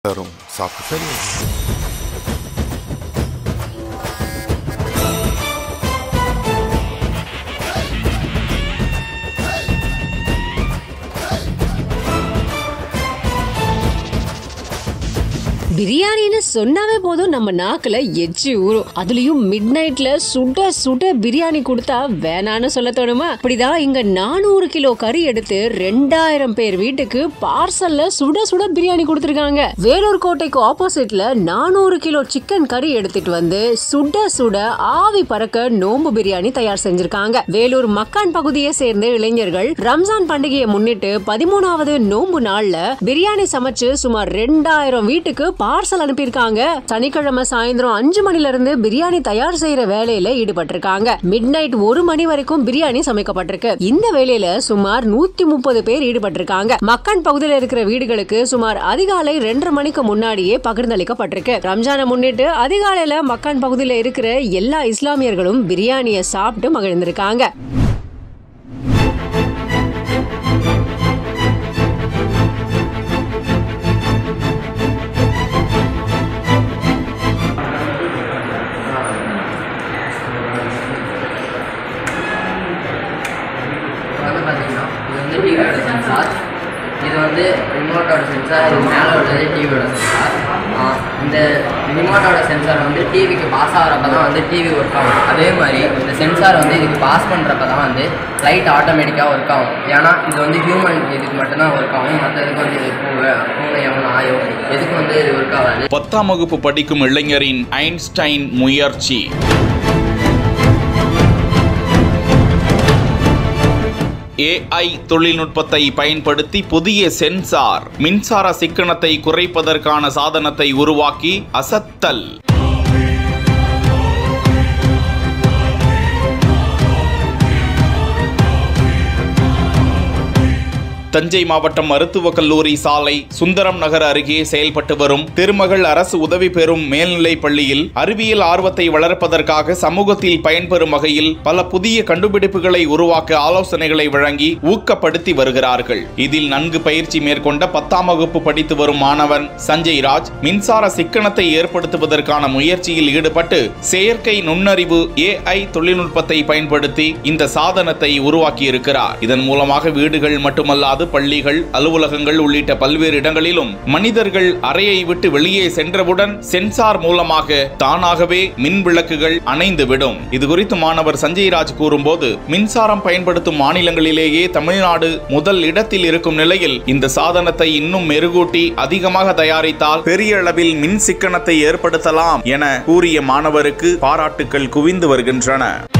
தரும் சாப்பிட்டு சரி பிரியாணின்னு சொன்னாவே போதும் நம்ம நாக்குல எச்சி ஊறும் அதுலயும் மிட் நைட்ல சுட சுட பிரியாணி கொடுத்தா வேணான்னு சொல்ல தோணுமா அப்படிதான் இங்க நானூறு கிலோ கறி எடுத்து ரெண்டாயிரம் பேர் வீட்டுக்கு பார்சல்ல சுட சுட பிரியாணி கொடுத்திருக்காங்க வேலூர் கோட்டைக்கு ஆப்போசிட்ல நானூறு கிலோ சிக்கன் கறி எடுத்துட்டு வந்து சுட சுட ஆவி பறக்க நோம்பு பிரியாணி தயார் செஞ்சிருக்காங்க வேலூர் மக்கான் பகுதியை சேர்ந்த இளைஞர்கள் ரம்ஜான் பண்டிகையை முன்னிட்டு பதிமூணாவது நோம்பு நாள்ல பிரியாணி சமைச்சு சுமார் ரெண்டாயிரம் வீட்டுக்கு பார்சல் அனுப்பியிருக்காங்க சனிக்கிழமை சாயந்தரம் அஞ்சு மணில இருந்து பிரியாணி தயார் செய்யற வேலையில ஈடுபட்டிருக்காங்க மிட் நைட் ஒரு மணி வரைக்கும் பிரியாணி சமைக்கப்பட்டிருக்கு இந்த வேலையில சுமார் நூத்தி முப்பது பேர் ஈடுபட்டிருக்காங்க மக்கான் பகுதியில் இருக்கிற வீடுகளுக்கு சுமார் அதிகாலை ரெண்டரை மணிக்கு முன்னாடியே பகிர்ந்தளிக்கப்பட்டிருக்கு ரம்ஜானை முன்னிட்டு அதிகாலையில மக்கான் பகுதியில் இருக்கிற எல்லா இஸ்லாமியர்களும் பிரியாணியை சாப்பிட்டு மகிழ்ந்திருக்காங்க இப்போ வந்து பார்த்தீங்கன்னா இது வந்து டிவியோட சென்சார் இது வந்து ரிமோட்டோட சென்சார் இது மேலே உள்ளது டிவியோட சென்சார் இந்த ரிமோட்டோட சென்சார் வந்து டிவிக்கு பாஸ் ஆகிறப்ப தான் வந்து டிவி ஒர்க் ஆகும் அதே மாதிரி இந்த சென்சார் வந்து இதுக்கு பாஸ் பண்ணுறப்ப தான் வந்து லைட் ஆட்டோமேட்டிக்காக ஒர்க் ஆகும் ஏன்னா இது வந்து ஹியூமன் இதுக்கு மட்டும்தான் ஒர்க் ஆகும் மற்ற இதுக்கு வந்து இது பூவை பூனையோ நாயோ எதுக்கு வந்து இது ஒர்க் ஆகாது பத்தாம் வகுப்பு படிக்கும் இளைஞரின் ஐன்ஸ்டைன் முயற்சி ஏஐ தொழில்நுட்பத்தை பயன்படுத்தி புதிய சென்சார் மின்சார சிக்கனத்தை குறைப்பதற்கான சாதனத்தை உருவாக்கி அசத்தல் தஞ்சை மாவட்டம் மருத்துவக் கல்லூரி சாலை சுந்தரம் நகர் அருகே செயல்பட்டு வரும் திருமகள் அரசு உதவி பெறும் மேல்நிலைப் பள்ளியில் அறிவியல் ஆர்வத்தை வளர்ப்பதற்காக சமூகத்தில் பயன்பெறும் வகையில் பல புதிய கண்டுபிடிப்புகளை உருவாக்க ஆலோசனைகளை வழங்கி ஊக்கப்படுத்தி வருகிறார்கள் இதில் நன்கு பயிற்சி மேற்கொண்ட பத்தாம் வகுப்பு படித்து வரும் மாணவன் சஞ்சய் ராஜ் மின்சார சிக்கனத்தை ஏற்படுத்துவதற்கான முயற்சியில் ஈடுபட்டு செயற்கை நுண்ணறிவு ஏஐ தொழில்நுட்பத்தை பயன்படுத்தி இந்த சாதனத்தை உருவாக்கியிருக்கிறார் இதன் மூலமாக வீடுகள் மட்டுமல்லாது பள்ளிகள் அலுவலகங்கள் உள்ளிட்ட பல்வேறு இடங்களிலும் மனிதர்கள் அறையை விட்டு வெளியே சென்றவுடன் சென்சார் மூலமாக தானாகவே மின் விளக்குகள் அணைந்துவிடும் இது குறித்து மாணவர் சஞ்சய் ராஜ் கூறும்போது மின்சாரம் பயன்படுத்தும் மாநிலங்களிலேயே தமிழ்நாடு முதல் இடத்தில் இருக்கும் நிலையில் இந்த சாதனத்தை இன்னும் மெருகூட்டி அதிகமாக தயாரித்தால் பெரிய அளவில் மின் சிக்கனத்தை ஏற்படுத்தலாம் என கூறிய மாணவருக்கு பாராட்டுக்கள் குவிந்து வருகின்றன